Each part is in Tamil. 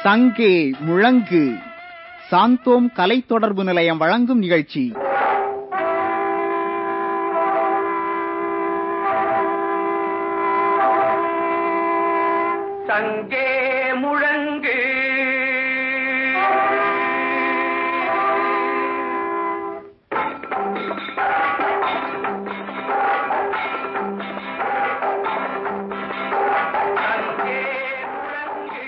சங்கே முழங்கு சாந்தோம் கலை தொடர்பு நிலையம் வழங்கும் நிகழ்ச்சி சங்கே முழங்கு சங்கே முழங்கு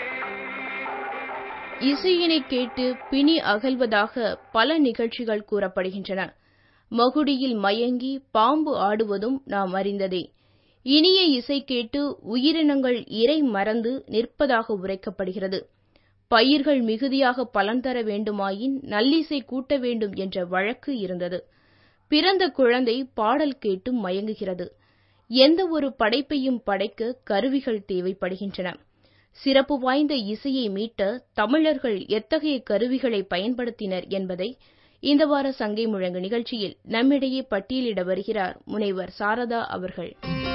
இசையினை கேட்டு பிணி அகல்வதாக பல நிகழ்ச்சிகள் கூறப்படுகின்றன மகுடியில் மயங்கி பாம்பு ஆடுவதும் நாம் அறிந்ததே இனிய இசை கேட்டு உயிரினங்கள் இறை மறந்து நிற்பதாக உரைக்கப்படுகிறது பயிர்கள் மிகுதியாக பலன் தர வேண்டுமாயின் நல்லிசை கூட்ட வேண்டும் என்ற வழக்கு இருந்தது பிறந்த குழந்தை பாடல் கேட்டு மயங்குகிறது எந்த ஒரு படைப்பையும் படைக்க கருவிகள் தேவைப்படுகின்றன சிறப்பு வாய்ந்த இசையை மீட்ட தமிழர்கள் எத்தகைய கருவிகளை பயன்படுத்தினர் என்பதை இந்த வார சங்கை முழங்கு நிகழ்ச்சியில் நம்மிடையே பட்டியலிட வருகிறார் முனைவர் சாரதா அவர்கள்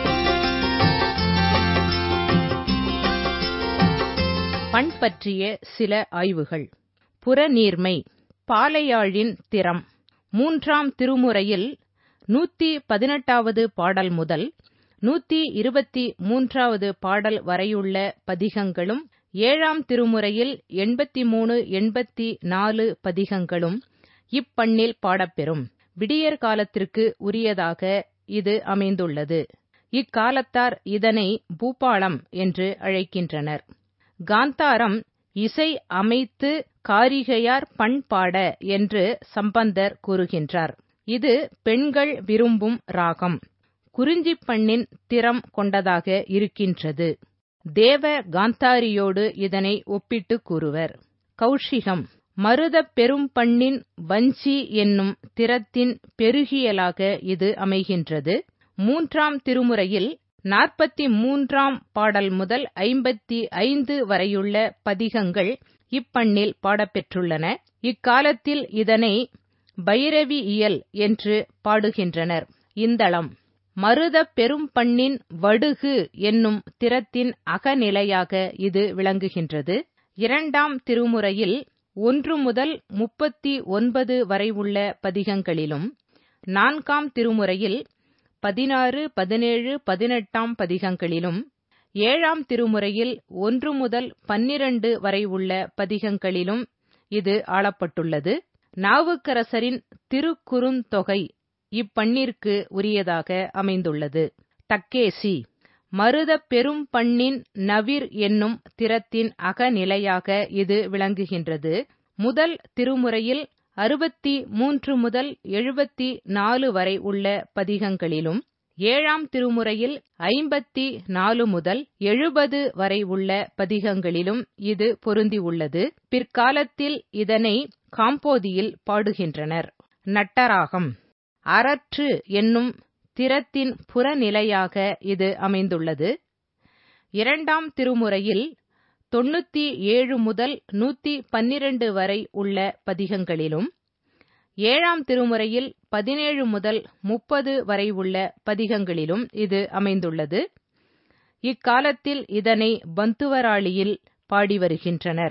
பண் பற்றிய சில ஆய்வுகள் புறநீர்மை பாலையாழின் திறம் மூன்றாம் திருமுறையில் நூத்தி பதினெட்டாவது பாடல் முதல் நூத்தி இருபத்தி மூன்றாவது பாடல் வரையுள்ள பதிகங்களும் ஏழாம் திருமுறையில் எண்பத்தி மூணு எண்பத்தி நாலு பதிகங்களும் இப்பண்ணில் பாடப்பெறும் விடியற் காலத்திற்கு உரியதாக இது அமைந்துள்ளது இக்காலத்தார் இதனை பூபாளம் என்று அழைக்கின்றனர் காந்தாரம் இசை அமைத்து காரிகையார் பண்பாட என்று சம்பந்தர் கூறுகின்றார் இது பெண்கள் விரும்பும் ராகம் குறிஞ்சிப் பண்ணின் திறம் கொண்டதாக இருக்கின்றது தேவ காந்தாரியோடு இதனை ஒப்பிட்டு கூறுவர் கௌஷிகம் மருதப் பெரும் பண்ணின் வஞ்சி என்னும் திறத்தின் பெருகியலாக இது அமைகின்றது மூன்றாம் திருமுறையில் நாற்பத்தி மூன்றாம் பாடல் முதல் ஐம்பத்தி ஐந்து வரையுள்ள பதிகங்கள் இப்பண்ணில் பாடப்பெற்றுள்ளன இக்காலத்தில் இதனை பைரவி இயல் என்று பாடுகின்றனர் இந்தளம் மருதப் பெரும் பண்ணின் வடுகு என்னும் திறத்தின் அகநிலையாக இது விளங்குகின்றது இரண்டாம் திருமுறையில் ஒன்று முதல் முப்பத்தி ஒன்பது வரை உள்ள பதிகங்களிலும் நான்காம் திருமுறையில் பதினாறு பதினேழு பதினெட்டாம் பதிகங்களிலும் ஏழாம் திருமுறையில் ஒன்று முதல் பன்னிரண்டு வரை உள்ள பதிகங்களிலும் இது ஆளப்பட்டுள்ளது நாவுக்கரசரின் திருக்குறுந்தொகை இப்பண்ணிற்கு உரியதாக அமைந்துள்ளது தக்கேசி மருதப் பெரும் பண்ணின் நவிர் என்னும் திறத்தின் அகநிலையாக இது விளங்குகின்றது முதல் திருமுறையில் அறுபத்தி மூன்று முதல் எழுபத்தி நாலு வரை உள்ள பதிகங்களிலும் ஏழாம் திருமுறையில் ஐம்பத்தி நாலு முதல் எழுபது வரை உள்ள பதிகங்களிலும் இது பொருந்தியுள்ளது பிற்காலத்தில் இதனை காம்போதியில் பாடுகின்றனர் நட்டராகம் அரற்று என்னும் திறத்தின் புறநிலையாக இது அமைந்துள்ளது இரண்டாம் திருமுறையில் தொண்ணூத்தி ஏழு முதல் நூத்தி பன்னிரண்டு வரை உள்ள பதிகங்களிலும் ஏழாம் திருமுறையில் பதினேழு முதல் முப்பது வரை உள்ள பதிகங்களிலும் இது அமைந்துள்ளது இக்காலத்தில் இதனை பந்துவராளியில் பாடி வருகின்றனர்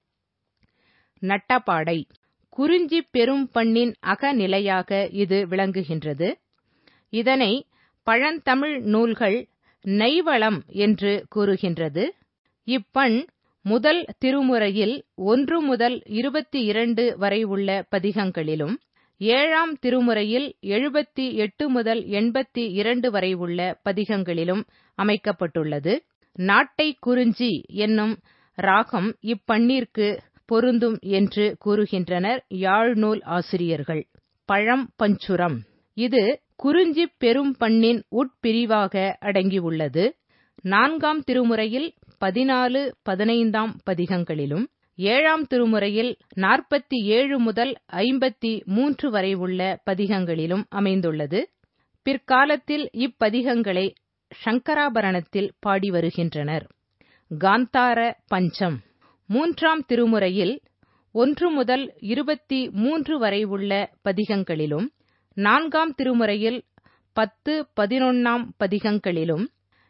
நட்டபாடை குறிஞ்சி பெரும் பண்ணின் அகநிலையாக இது விளங்குகின்றது இதனை பழந்தமிழ் நூல்கள் நெய்வளம் என்று கூறுகின்றது இப்பண் முதல் திருமுறையில் ஒன்று முதல் இருபத்தி இரண்டு வரை உள்ள பதிகங்களிலும் ஏழாம் திருமுறையில் எழுபத்தி எட்டு முதல் எண்பத்தி இரண்டு வரை உள்ள பதிகங்களிலும் அமைக்கப்பட்டுள்ளது நாட்டை குறிஞ்சி என்னும் ராகம் இப்பண்ணிற்கு பொருந்தும் என்று கூறுகின்றனர் யாழ்நூல் ஆசிரியர்கள் பழம் பஞ்சுரம் இது குறிஞ்சி பெரும் பண்ணின் உட்பிரிவாக அடங்கியுள்ளது நான்காம் திருமுறையில் பதினாலு பதினைந்தாம் பதிகங்களிலும் ஏழாம் திருமுறையில் நாற்பத்தி ஏழு முதல் ஐம்பத்தி மூன்று வரை உள்ள பதிகங்களிலும் அமைந்துள்ளது பிற்காலத்தில் இப்பதிகங்களை சங்கராபரணத்தில் பாடி வருகின்றனர் காந்தார பஞ்சம் மூன்றாம் திருமுறையில் ஒன்று முதல் இருபத்தி மூன்று வரை உள்ள பதிகங்களிலும் நான்காம் திருமுறையில் பத்து பதினொன்னாம் பதிகங்களிலும்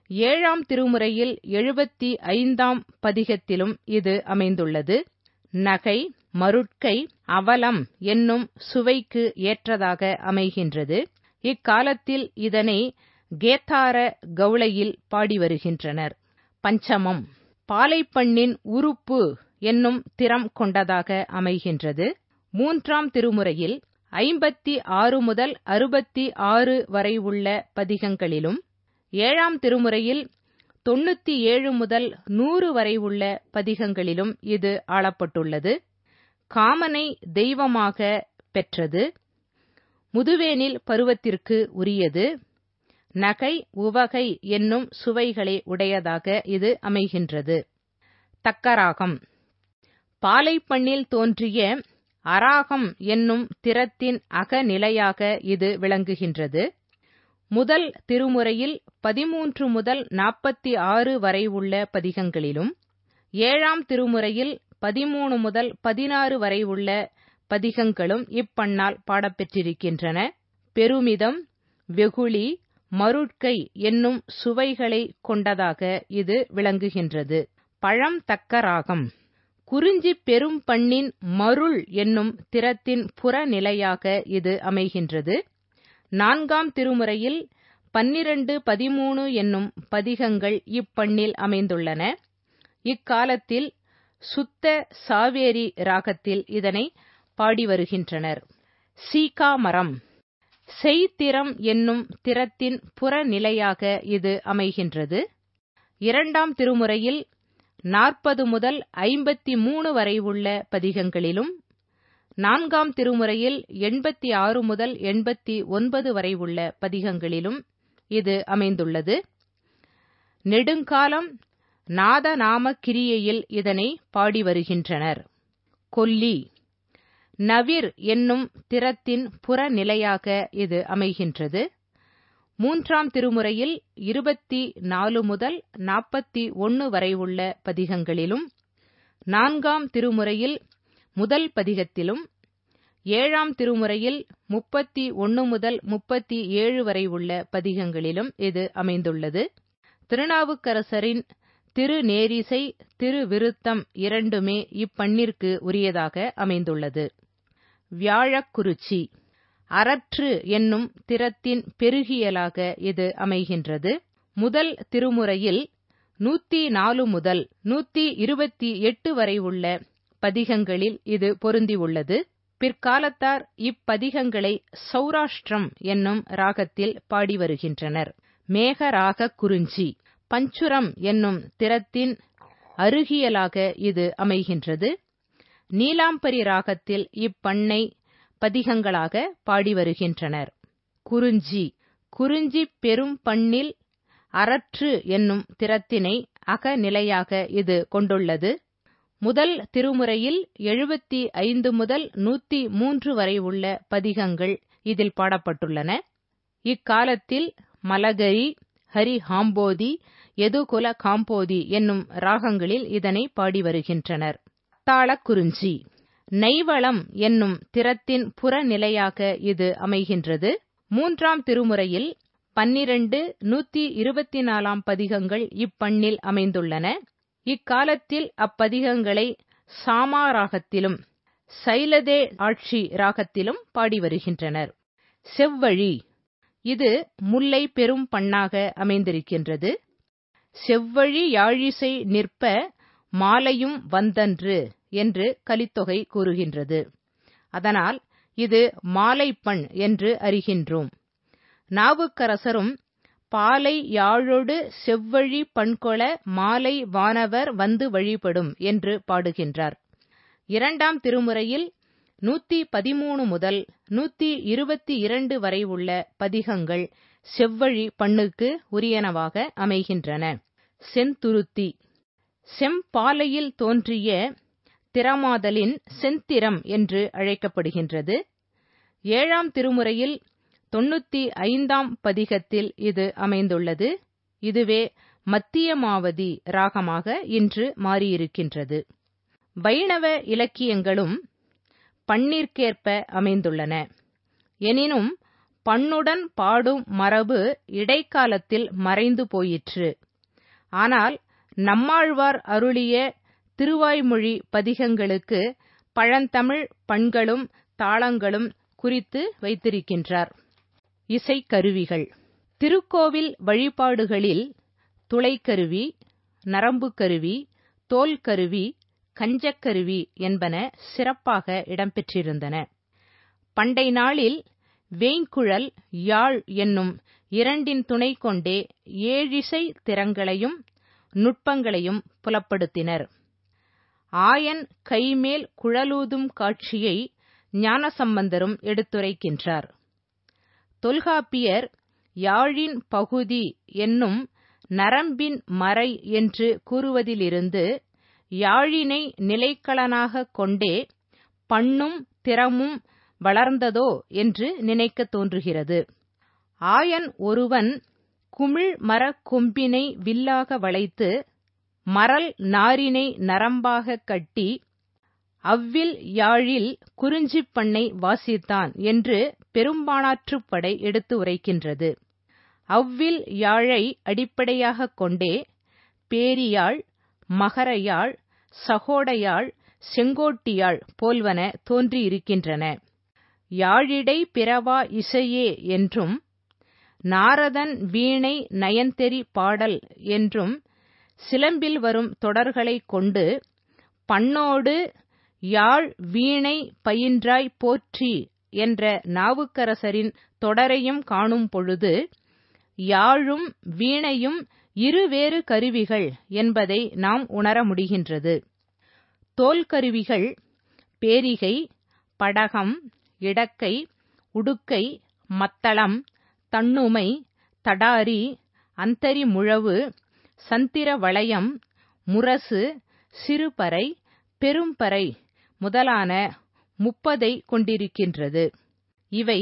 ஏழாம் திருமுறையில் எழுபத்தி ஐந்தாம் பதிகத்திலும் இது அமைந்துள்ளது நகை மருட்கை அவலம் என்னும் சுவைக்கு ஏற்றதாக அமைகின்றது இக்காலத்தில் இதனை கேத்தார கவுளையில் பாடி வருகின்றனர் பஞ்சமம் பாலைப்பண்ணின் உறுப்பு என்னும் திறம் கொண்டதாக அமைகின்றது மூன்றாம் திருமுறையில் ஐம்பத்தி ஆறு முதல் அறுபத்தி ஆறு வரை உள்ள பதிகங்களிலும் ஏழாம் திருமுறையில் தொண்ணூத்தி ஏழு முதல் நூறு வரை உள்ள பதிகங்களிலும் இது ஆளப்பட்டுள்ளது காமனை தெய்வமாக பெற்றது முதுவேனில் பருவத்திற்கு உரியது நகை உவகை என்னும் சுவைகளை உடையதாக இது அமைகின்றது தக்கராகம் பாலைப்பண்ணில் தோன்றிய அராகம் என்னும் திறத்தின் அகநிலையாக இது விளங்குகின்றது முதல் திருமுறையில் பதிமூன்று முதல் நாற்பத்தி ஆறு வரை உள்ள பதிகங்களிலும் ஏழாம் திருமுறையில் பதிமூணு முதல் பதினாறு வரை உள்ள பதிகங்களும் இப்பண்ணால் பாடப்பெற்றிருக்கின்றன பெருமிதம் வெகுளி மருட்கை என்னும் சுவைகளை கொண்டதாக இது விளங்குகின்றது பழம் தக்க ராகம் குறிஞ்சி பெரும் பண்ணின் மருள் என்னும் திறத்தின் புறநிலையாக இது அமைகின்றது நான்காம் திருமுறையில் பன்னிரண்டு பதிமூணு என்னும் பதிகங்கள் இப்பண்ணில் அமைந்துள்ளன இக்காலத்தில் சுத்த சாவேரி ராகத்தில் இதனை பாடி வருகின்றனர் சீகா மரம் செய்திறம் என்னும் திறத்தின் புறநிலையாக இது அமைகின்றது இரண்டாம் திருமுறையில் நாற்பது முதல் ஐம்பத்தி மூணு வரை உள்ள பதிகங்களிலும் நான்காம் திருமுறையில் எண்பத்தி ஆறு முதல் எண்பத்தி ஒன்பது வரை உள்ள பதிகங்களிலும் இது அமைந்துள்ளது நெடுங்காலம் நாதநாம கிரியையில் இதனை பாடி வருகின்றனர் கொல்லி நவிர் என்னும் திறத்தின் புறநிலையாக இது அமைகின்றது மூன்றாம் திருமுறையில் இருபத்தி நாலு முதல் நாற்பத்தி ஒன்று வரை உள்ள பதிகங்களிலும் நான்காம் திருமுறையில் முதல் பதிகத்திலும் ஏழாம் திருமுறையில் முப்பத்தி ஒன்று முதல் முப்பத்தி ஏழு வரை உள்ள பதிகங்களிலும் இது அமைந்துள்ளது திருநாவுக்கரசரின் திருநேரிசை திருவிருத்தம் இரண்டுமே இப்பண்ணிற்கு உரியதாக அமைந்துள்ளது வியாழக்குறிச்சி அறற்று என்னும் திறத்தின் பெருகியலாக இது அமைகின்றது முதல் திருமுறையில் நூத்தி நாலு முதல் நூத்தி இருபத்தி எட்டு வரை உள்ள பதிகங்களில் இது பொருந்தியுள்ளது பிற்காலத்தார் இப்பதிகங்களை சௌராஷ்டிரம் என்னும் ராகத்தில் பாடி வருகின்றனர் மேகராக குறிஞ்சி பஞ்சுரம் என்னும் திறத்தின் அருகியலாக இது அமைகின்றது நீலாம்பரி ராகத்தில் இப்பண்ணை பதிகங்களாக பாடி வருகின்றனர் குறிஞ்சி குறிஞ்சி பெரும் பண்ணில் அறற்று என்னும் திறத்தினை அகநிலையாக இது கொண்டுள்ளது முதல் திருமுறையில் எழுபத்தி ஐந்து முதல் நூத்தி மூன்று வரை உள்ள பதிகங்கள் இதில் பாடப்பட்டுள்ளன இக்காலத்தில் மலகரி ஹரி ஹாம்போதி எதுகுல காம்போதி என்னும் ராகங்களில் இதனை பாடி வருகின்றனர் தாளக் குறிஞ்சி நெய்வளம் என்னும் திறத்தின் புறநிலையாக இது அமைகின்றது மூன்றாம் திருமுறையில் பன்னிரண்டு நூத்தி இருபத்தி நாலாம் பதிகங்கள் இப்பண்ணில் அமைந்துள்ளன இக்காலத்தில் அப்பதிகங்களை சாமா ராகத்திலும் சைலதே ஆட்சி ராகத்திலும் பாடி வருகின்றனர் செவ்வழி இது முல்லை பெரும் பண்ணாக அமைந்திருக்கின்றது செவ்வழி யாழிசை நிற்ப மாலையும் வந்தன்று என்று கலித்தொகை கூறுகின்றது அதனால் இது மாலைப்பண் என்று அறிகின்றோம் நாவுக்கரசரும் பாலை யாழொடு செவ்வழி பண்கொள மாலை வானவர் வந்து வழிபடும் என்று பாடுகின்றார் இரண்டாம் திருமுறையில் நூத்தி பதிமூணு முதல் நூத்தி இருபத்தி இரண்டு வரை உள்ள பதிகங்கள் செவ்வழி பண்ணுக்கு உரியனவாக அமைகின்றன செந்துருத்தி செம்பாலையில் தோன்றிய திறமாதலின் செந்திரம் என்று அழைக்கப்படுகின்றது ஏழாம் திருமுறையில் தொண்ணூத்தி ஐந்தாம் பதிகத்தில் இது அமைந்துள்ளது இதுவே மத்தியமாவதி ராகமாக இன்று மாறியிருக்கின்றது வைணவ இலக்கியங்களும் பண்ணிற்கேற்ப அமைந்துள்ளன எனினும் பண்ணுடன் பாடும் மரபு இடைக்காலத்தில் மறைந்து போயிற்று ஆனால் நம்மாழ்வார் அருளிய திருவாய்மொழி பதிகங்களுக்கு பழந்தமிழ் பண்களும் தாளங்களும் குறித்து வைத்திருக்கின்றார் இசைக்கருவிகள் திருக்கோவில் வழிபாடுகளில் துளைக்கருவி நரம்புக்கருவி தோல்கருவி கஞ்சக்கருவி என்பன சிறப்பாக இடம்பெற்றிருந்தன பண்டை நாளில் வேய்க்குழல் யாழ் என்னும் இரண்டின் துணை கொண்டே ஏழிசை திறங்களையும் நுட்பங்களையும் புலப்படுத்தினர் ஆயன் கைமேல் குழலூதும் காட்சியை ஞானசம்பந்தரும் எடுத்துரைக்கின்றார் தொல்காப்பியர் யாழின் பகுதி என்னும் நரம்பின் மறை என்று கூறுவதிலிருந்து யாழினை நிலைக்களனாகக் கொண்டே பண்ணும் திறமும் வளர்ந்ததோ என்று நினைக்கத் தோன்றுகிறது ஆயன் ஒருவன் குமிழ் மரக் கொம்பினை வில்லாக வளைத்து மரல் நாரினை நரம்பாகக் கட்டி அவ்வில் யாழில் குறிஞ்சிப் பண்ணை வாசித்தான் என்று பெரும்பாணாற்றுப் படை எடுத்து உரைக்கின்றது அவ்வில் யாழை அடிப்படையாகக் கொண்டே பேரியாழ் மகரயாழ் சகோடயாழ் செங்கோட்டியாழ் போல்வன தோன்றியிருக்கின்றன யாழிடை பிறவா இசையே என்றும் நாரதன் வீணை நயந்தெரி பாடல் என்றும் சிலம்பில் வரும் தொடர்களைக் கொண்டு பண்ணோடு யாழ் வீணை பயின்றாய் போற்றி என்ற நாவுக்கரசரின் தொடரையும் காணும் பொழுது யாழும் வீணையும் இருவேறு கருவிகள் என்பதை நாம் உணர முடிகின்றது தோல் கருவிகள் பேரிகை படகம் இடக்கை உடுக்கை மத்தளம் தண்ணுமை தடாரி அந்தரி முழவு சந்திர வளையம் முரசு சிறுபறை பெரும்பறை முதலான முப்பதை கொண்டிருக்கின்றது இவை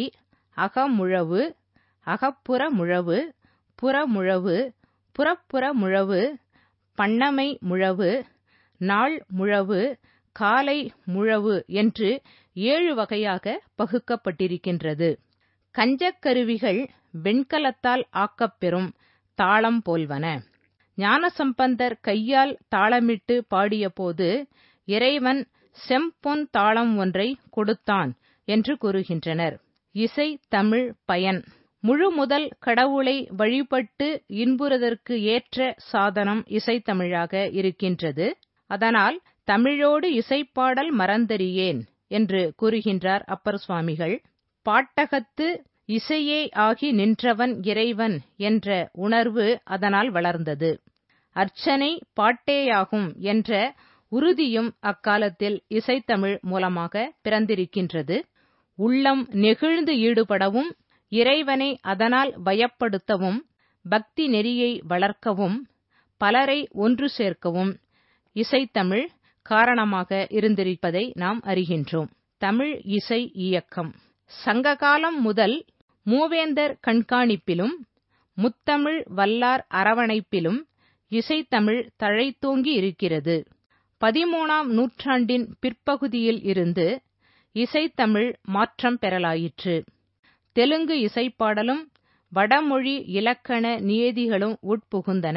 அகமுழவு அகப்புற முழவு புறமுழவு புறப்புற முழவு பண்ணமை முழவு நாள் முழவு காலை முழவு என்று ஏழு வகையாக பகுக்கப்பட்டிருக்கின்றது கஞ்சக்கருவிகள் வெண்கலத்தால் ஆக்கப்பெறும் தாளம் போல்வன ஞானசம்பந்தர் கையால் தாளமிட்டு பாடியபோது இறைவன் செம்பொன் தாளம் ஒன்றை கொடுத்தான் என்று கூறுகின்றனர் இசை தமிழ் பயன் முழு முதல் கடவுளை வழிபட்டு இன்புறுதற்கு ஏற்ற சாதனம் இசைத்தமிழாக இருக்கின்றது அதனால் தமிழோடு இசைப்பாடல் மறந்தறியேன் என்று கூறுகின்றார் அப்பர் சுவாமிகள் பாட்டகத்து இசையே ஆகி நின்றவன் இறைவன் என்ற உணர்வு அதனால் வளர்ந்தது அர்ச்சனை பாட்டேயாகும் என்ற உறுதியும் அக்காலத்தில் இசைத்தமிழ் மூலமாக பிறந்திருக்கின்றது உள்ளம் நெகிழ்ந்து ஈடுபடவும் இறைவனை அதனால் வயப்படுத்தவும் பக்தி நெறியை வளர்க்கவும் பலரை ஒன்று சேர்க்கவும் இசைத்தமிழ் காரணமாக இருந்திருப்பதை நாம் அறிகின்றோம் தமிழ் இசை இயக்கம் சங்ககாலம் முதல் மூவேந்தர் கண்காணிப்பிலும் முத்தமிழ் வல்லார் அரவணைப்பிலும் இசைத்தமிழ் தழைத்தோங்கி இருக்கிறது பதிமூணாம் நூற்றாண்டின் பிற்பகுதியில் இருந்து இசைத்தமிழ் மாற்றம் பெறலாயிற்று தெலுங்கு இசைப்பாடலும் வடமொழி இலக்கண நியதிகளும் உட்புகுந்தன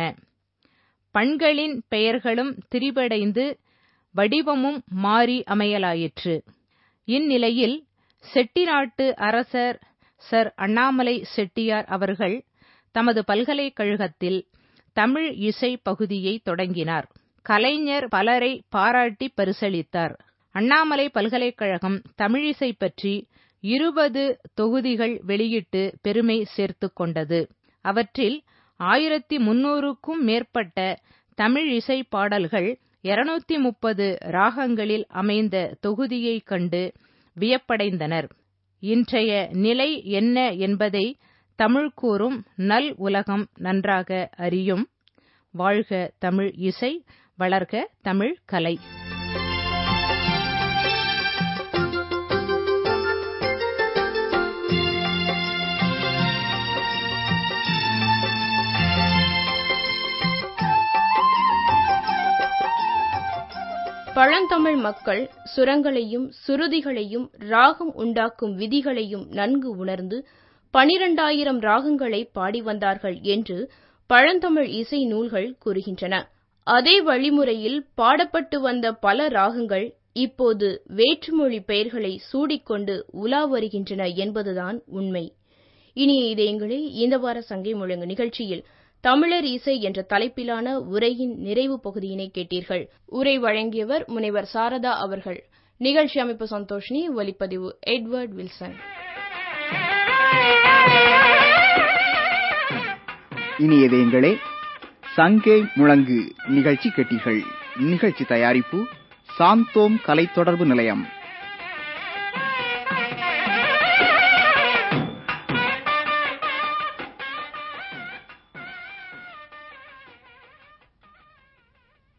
பண்களின் பெயர்களும் திரிபடைந்து வடிவமும் மாறி அமையலாயிற்று இந்நிலையில் செட்டிநாட்டு அரசர் சர் அண்ணாமலை செட்டியார் அவர்கள் தமது பல்கலைக்கழகத்தில் தமிழ் இசை பகுதியை தொடங்கினார் கலைஞர் பலரை பாராட்டி பரிசளித்தார் அண்ணாமலை பல்கலைக்கழகம் தமிழிசை பற்றி இருபது தொகுதிகள் வெளியிட்டு பெருமை சேர்த்துக் கொண்டது அவற்றில் ஆயிரத்தி முன்னூறுக்கும் மேற்பட்ட தமிழ் இசை பாடல்கள் இருநூத்தி முப்பது ராகங்களில் அமைந்த தொகுதியைக் கண்டு வியப்படைந்தனர் இன்றைய நிலை என்ன என்பதை தமிழ் கூறும் நல் உலகம் நன்றாக அறியும் வாழ்க தமிழ் இசை வளர்க தமிழ் கலை பழந்தமிழ் மக்கள் சுரங்களையும் சுருதிகளையும் ராகம் உண்டாக்கும் விதிகளையும் நன்கு உணர்ந்து பனிரெண்டாயிரம் ராகங்களை பாடி வந்தார்கள் என்று பழந்தமிழ் இசை நூல்கள் கூறுகின்றன அதே வழிமுறையில் பாடப்பட்டு வந்த பல ராகங்கள் இப்போது வேற்றுமொழி பெயர்களை சூடிக்கொண்டு உலா வருகின்றன என்பதுதான் உண்மை இனிய இதயங்களே இந்த வார சங்கை முழங்கு நிகழ்ச்சியில் தமிழர் இசை என்ற தலைப்பிலான உரையின் நிறைவு பகுதியினை கேட்டீர்கள் உரை வழங்கியவர் முனைவர் சாரதா அவர்கள் நிகழ்ச்சி அமைப்பு சந்தோஷினி ஒலிப்பதிவு எட்வர்ட் வில்சன் இனி இதயங்களே சங்கே முழங்கு நிகழ்ச்சி கேட்டீர்கள் நிகழ்ச்சி தயாரிப்பு சாந்தோம் கலை தொடர்பு நிலையம்